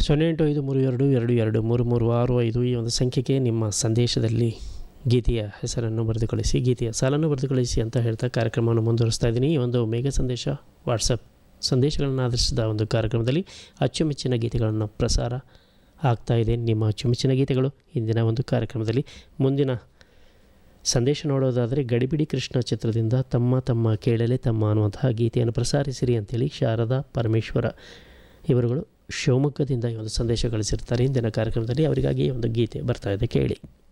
ಸೊನ್ನೆ ಎಂಟು ಐದು ಮೂರು ಎರಡು ಎರಡು ಎರಡು ಮೂರು ಮೂರು ಆರು ಐದು ಈ ಒಂದು ಸಂಖ್ಯೆಗೆ ನಿಮ್ಮ ಸಂದೇಶದಲ್ಲಿ ಗೀತೆಯ ಹೆಸರನ್ನು ಬರೆದು ಕಳಿಸಿ ಗೀತೆಯ ಸಾಲನ್ನು ಬರೆದು ಕಳಿಸಿ ಅಂತ ಹೇಳ್ತಾ ಕಾರ್ಯಕ್ರಮವನ್ನು ಮುಂದುವರಿಸ್ತಾ ಇದ್ದೀನಿ ಈ ಒಂದು ಮೇಘ ಸಂದೇಶ ವಾಟ್ಸಪ್ ಸಂದೇಶಗಳನ್ನು ಆಧರಿಸಿದ ಒಂದು ಕಾರ್ಯಕ್ರಮದಲ್ಲಿ ಅಚ್ಚುಮೆಚ್ಚಿನ ಗೀತೆಗಳನ್ನು ಪ್ರಸಾರ ಆಗ್ತಾ ಇದೆ ನಿಮ್ಮ ಅಚ್ಚುಮೆಚ್ಚಿನ ಗೀತೆಗಳು ಇಂದಿನ ಒಂದು ಕಾರ್ಯಕ್ರಮದಲ್ಲಿ ಮುಂದಿನ ಸಂದೇಶ ನೋಡೋದಾದರೆ ಗಡಿಬಿಡಿ ಕೃಷ್ಣ ಚಿತ್ರದಿಂದ ತಮ್ಮ ತಮ್ಮ ಕೇಳಲೆ ತಮ್ಮ ಅನ್ನುವಂತಹ ಗೀತೆಯನ್ನು ಪ್ರಸಾರಿಸಿರಿ ಅಂತೇಳಿ ಶಾರದಾ ಪರಮೇಶ್ವರ ಇವರುಗಳು ಶಿವಮೊಗ್ಗದಿಂದ ಈ ಒಂದು ಸಂದೇಶ ಕಳಿಸಿರ್ತಾರೆ ಇಂದಿನ ಕಾರ್ಯಕ್ರಮದಲ್ಲಿ ಅವರಿಗಾಗಿ ಈ ಒಂದು ಗೀತೆ ಬರ್ತಾ ಇದೆ ಕೇಳಿ